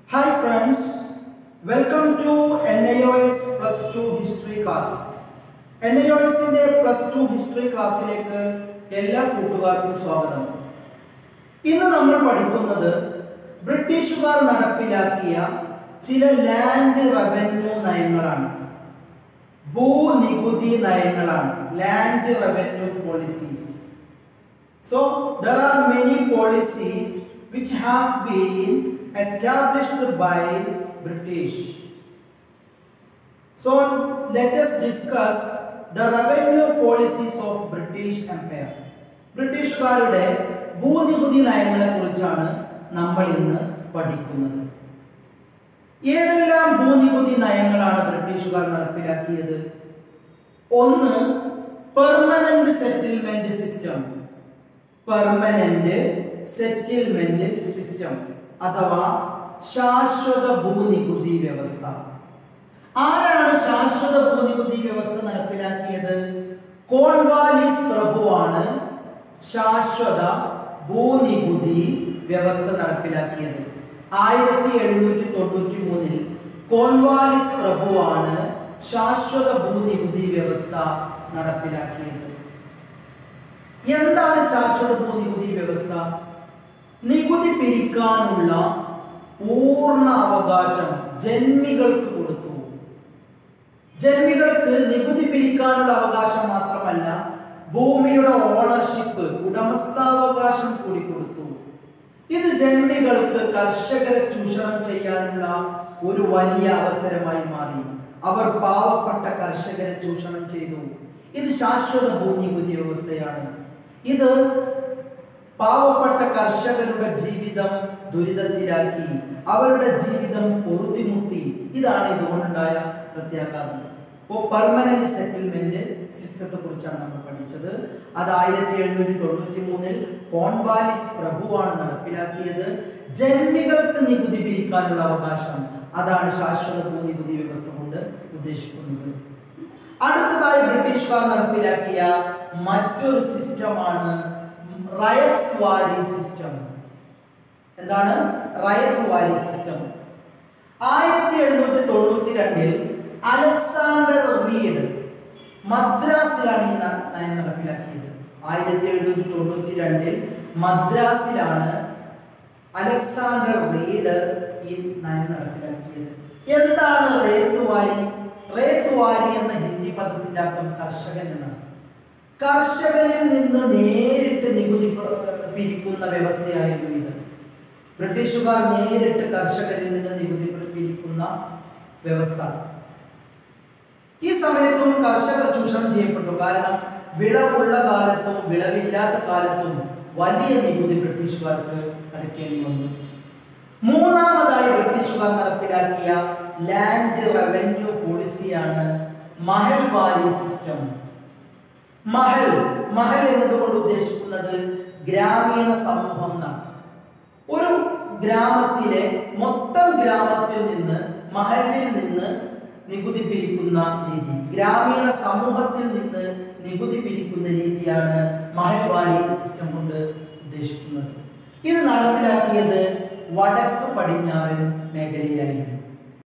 Hi friends, welcome to NIOS Plus 2 History class. NIOSന്റെ plus two history ക്ലാസ്സിലേക്ക് എല്ലാ കൂട്ടുകാർക്കും സ്വാഗതം ഇന്ന് നമ്മൾ പഠിക്കുന്നത് ബ്രിട്ടീഷുകാർ നടപ്പിലാക്കിയ ചില ലാൻഡ് റവന്യൂ നയങ്ങളാണ് ഭൂനികുതി നയങ്ങളാണ് land revenue policies So there are many policies which have been established by British. So let us discuss the revenue policies of British Empire. ബ്രിട്ടീഷുകാരുടെ ഭൂനികുതി നയങ്ങളെ കുറിച്ചാണ് നമ്മൾ ഇന്ന് പഠിക്കുന്നത് ഏതെല്ലാം ഭൂനികുതി നയങ്ങളാണ് ബ്രിട്ടീഷുകാർ നടപ്പിലാക്കിയത് ഒന്ന് permanent settlement system permanent settlement system അഥവാ ശാശ്വത ഭൂനികുതി വ്യവസ്ഥ ആരാണ് ശാശ്വത ഭൂനികുതി വ്യവസ്ഥ നടപ്പിലാക്കിയത് കോൺവാലിസ് പ്രഭുവാണ് ശാശ്വത ഭൂനികുതി വ്യവസ്ഥ നടപ്പിലാക്കിയത് ആയിരത്തി എഴുന്നൂറ്റി തൊണ്ണൂറ്റി മൂന്നിൽ കോൺവാലിസ് പ്രഭുവാണ് ശാശ്വത ഭൂനികുതി വ്യവസ്ഥ നടപ്പിലാക്കിയത് എന്താണ് ശാശ്വത ഭൂനികുതി വ്യവസ്ഥ നികുതി പിരിക്കാനുള്ള പൂർണ്ണ അവകാശം ജന്മികൾക്ക് കൊടുത്തു ജന്മികൾക്ക് നികുതി പിരിക്കാനുള്ള അവകാശം മാത്രമല്ല ഭൂമിയുടെ ഓണർഷിപ്പ് ഉടമസ്ഥാവകാശം കൂടി കൊടുത്തു ഇത് ജന്മികൾക്ക് കർഷകരെ ചൂഷണം ചെയ്യാനുള്ള ഒരു വലിയ അവസരമായി മാറി അവർ പാവപ്പെട്ട കർഷകരെ ചൂഷണം ചെയ്തു ഇത് ശാശ്വത ഭൂനികുതി വ്യവസ്ഥയാണ് ഇത് പാവപ്പെട്ട കർഷകരുടെ ജീവിതം ദുരിതത്തിലാക്കി അവരുടെ ജീവിതം പൊറുതിമുട്ടി ഇതാണ് ഇതുകൊണ്ടുണ്ടായ പ്രത്യാഘാതം ഇപ്പോൾ പെർമനന്റ് സെറ്റിൽമെന്റ് സിസ്റ്റത്തെ കുറിച്ചാണ് നമ്മൾ പഠിച്ചത് അത് ആയിരത്തി എഴുന്നൂറ്റി തൊണ്ണൂറ്റി മൂന്നിൽ കോൺവാലിസ് പ്രഭുവാണ് നടപ്പിലാക്കിയത് ജന്മികൾക്ക് നികുതി പിരിക്കാനുള്ള അവകാശം അതാണ് ശാശ്വത ഭൂനികുതി വ്യവസ്ഥ കൊണ്ട് ഉദ്ദേശിക്കുന്നത് അടുത്തതായി ബ്രിട്ടീഷുകാർ നടപ്പിലാക്കിയ മറ്റൊരു സിസ്റ്റമാണ് റയത്ത് വാരി സിസ്റ്റം എന്താണ് റയത്ത് വാരി സിസ്റ്റം ആയിരത്തി എഴുന്നൂറ്റി തൊണ്ണൂറ്റി രണ്ടിൽ അലക്സാണ്ടർ റീഡ് മദ്രാസിലാണ് ഈ ന- നയം നടപ്പിലാക്കിയത് ആയിരത്തി എഴുന്നൂറ്റി തൊണ്ണൂറ്റി രണ്ടിൽ മദ്രാസിലാണ് അലക്സാണ്ടർ റീഡ് ഈ നയം നടപ്പിലാക്കിയത് എന്താണ് റേത്തുവാരി റേത്തുവാരി എന്ന ഹിന്ദി പദത്തിന്റെ അർത്ഥം കർഷകൻ എന്നാണ് കർഷകരിൽ നിന്ന് നേരിട്ട് നികുതി പ്ര- പിരിക്കുന്ന വ്യവസ്ഥയായിരുന്നു ഇത് ബ്രിട്ടീഷുകാർ നേരിട്ട് കർഷകരിൽ നിന്ന് നികുതി പ്ര- പിരിക്കുന്ന വ്യവസ്ഥ ഈ സമയത്തും കർഷകർ ചൂഷണം ചെയ്യപ്പെട്ടു കാരണം വിളവുള്ള കാലത്തും വിളവില്ലാത്ത കാലത്തും വലിയ നികുതി ബ്രിട്ടീഷുകാർക്ക് അടയ്ക്കേണ്ടി വന്നു മൂന്നാമതായി ബ്രിട്ടീഷുകാർ നടപ്പിലാക്കിയ ലാൻഡ് റവന്യൂ പോളിസിയാണ് മഹൽ വാരി സിസ്റ്റം മഹൽ മഹൽ എന്നതുകൊണ്ട് ഉദ്ദേശിക്കുന്നത് ഗ്രാമീണ സമൂഹം എന്നാണ് ഒരു ഗ്രാമത്തിലെ മൊത്തം ഗ്രാമത്തിൽ നിന്ന് മഹലിൽ നിന്ന് നികുതി പിരിക്കുന്ന രീതി ഗ്രാമീണ സമൂഹത്തിൽ നിന്ന് നികുതി പിരിക്കുന്ന രീതിയാണ് മഹൽവാരി സിസ്റ്റം കൊണ്ട് ഉദ്ദേശിക്കുന്നത് ഇത് നടപ്പിലാക്കിയത് വടക്ക് പടിഞ്ഞാറൻ മേഖലയിലായിരുന്നു